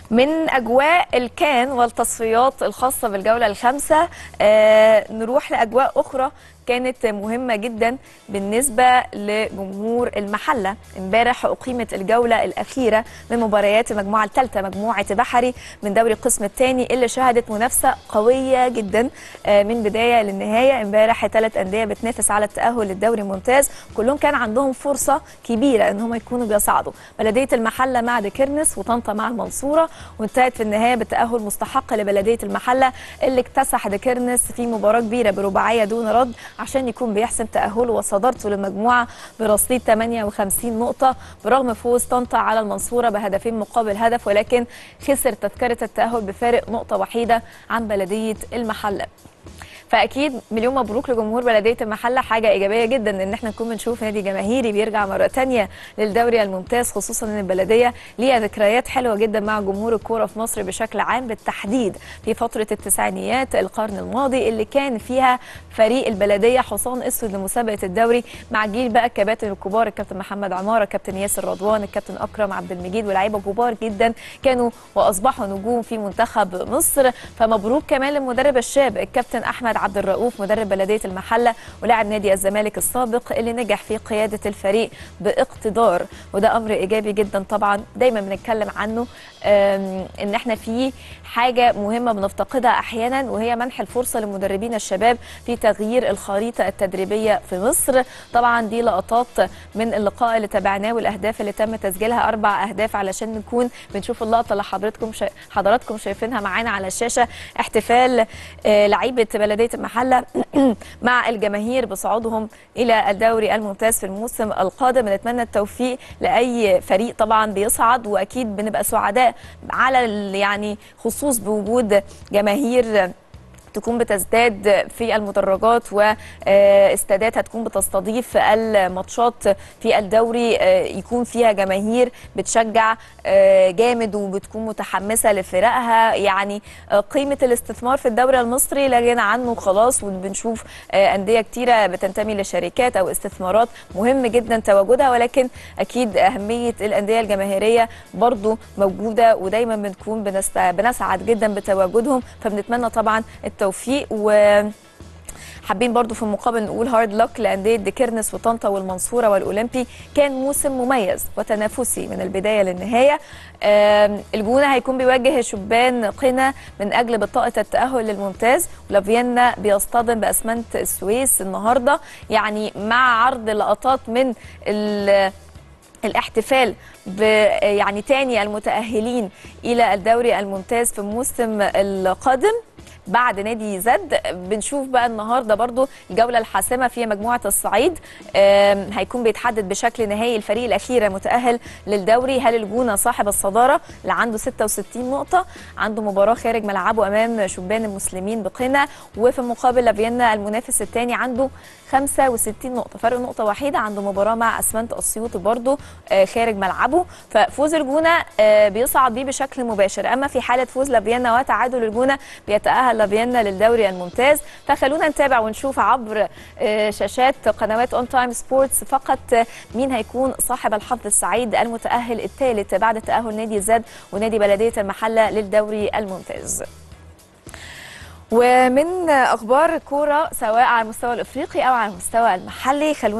من اجواء الكان والتصفيات الخاصه بالجوله الخامسه آه نروح لاجواء اخرى كانت مهمه جدا بالنسبه لجمهور المحله امبارح اقيمت الجوله الاخيره من مباريات المجموعه الثالثه مجموعه بحري من دوري القسم الثاني اللي شهدت منافسه قويه جدا آه من بدايه للنهايه امبارح ثلاث انديه بتنافس على التاهل للدوري الممتاز كلهم كان عندهم فرصه كبيره ان هم يكونوا بيصعدوا بلديه المحله مع ديكرنس وطنطا مع المنصوره وانتهت في النهايه بالتاهل مستحق لبلديه المحله اللي اكتسح ديكرنس في مباراه كبيره برباعيه دون رد عشان يكون بيحسم تاهله وصدارته للمجموعه برصيد 58 نقطه برغم فوز طنطا على المنصوره بهدفين مقابل هدف ولكن خسر تذكره التاهل بفارق نقطه وحيده عن بلديه المحله فاكيد مليون مبروك لجمهور بلديه المحله حاجه ايجابيه جدا ان احنا نكون بنشوف نادي جماهيري بيرجع مره ثانيه للدوري الممتاز خصوصا ان البلديه ليها ذكريات حلوه جدا مع جمهور الكوره في مصر بشكل عام بالتحديد في فتره التسعينيات القرن الماضي اللي كان فيها فريق البلديه حصان اسود لمسابقه الدوري مع جيل بقى الكباتن الكبار الكابتن محمد عماره الكابتن ياسر رضوان الكابتن اكرم عبد المجيد ولاعيبه كبار جدا كانوا واصبحوا نجوم في منتخب مصر فمبروك كمان للمدرب الشاب الكابتن احمد عبد الرؤوف مدرب بلديه المحله ولاعب نادي الزمالك السابق اللي نجح في قياده الفريق باقتدار وده امر ايجابي جدا طبعا دايما بنتكلم عنه ان احنا في حاجه مهمه بنفتقدها احيانا وهي منح الفرصه للمدربين الشباب في تغيير الخريطه التدريبيه في مصر طبعا دي لقطات من اللقاء اللي تابعناه والاهداف اللي تم تسجيلها اربع اهداف علشان نكون بنشوف اللقطه اللي حضراتكم شا... حضراتكم شايفينها معانا على الشاشه احتفال آه لعيبه بلديه المحله مع الجماهير بصعودهم الى الدوري الممتاز في الموسم القادم نتمنى التوفيق لاي فريق طبعا بيصعد واكيد بنبقى سعداء على يعني خصوص بوجود جماهير تكون بتزداد في المدرجات واستادات هتكون بتستضيف الماتشات في الدوري يكون فيها جماهير بتشجع جامد وبتكون متحمسه لفرقها يعني قيمه الاستثمار في الدوري المصري لا غنى عنه خلاص وبنشوف انديه كتيره بتنتمي لشركات او استثمارات مهم جدا تواجدها ولكن اكيد اهميه الانديه الجماهيريه برضو موجوده ودايما بنكون بنسعد جدا بتواجدهم فبنتمنى طبعا التوفيق و حابين برضو في المقابل نقول هارد لك لأندية ديكرنس وطنطا والمنصورة والأولمبي كان موسم مميز وتنافسي من البداية للنهاية الجونة هيكون بيواجه شبان قنا من أجل بطاقة التأهل للممتاز ولافيينا بيصطدم بأسمنت السويس النهاردة يعني مع عرض لقطات من الاحتفال ب يعني تاني المتأهلين إلى الدوري الممتاز في الموسم القادم بعد نادي زد بنشوف بقى النهارده برضو الجوله الحاسمه في مجموعه الصعيد هيكون بيتحدد بشكل نهائي الفريق الاخير المتاهل للدوري هل الجونه صاحب الصداره اللي عنده 66 نقطه عنده مباراه خارج ملعبه امام شبان المسلمين بقنا وفي المقابل لافيينا المنافس الثاني عنده 65 نقطه فرق نقطه وحيده عنده مباراه مع اسمنت اسيوط برضو خارج ملعبه ففوز الجونه بيصعد بيه بشكل مباشر اما في حاله فوز لافيينا وتعادل الجونه بيتاهل لافيينا للدوري الممتاز فخلونا نتابع ونشوف عبر شاشات قنوات اون تايم سبورتس فقط مين هيكون صاحب الحظ السعيد المتاهل الثالث بعد تاهل نادي زد ونادي بلديه المحله للدوري الممتاز ومن اخبار كوره سواء على المستوى الافريقي او على المستوى المحلي خلونا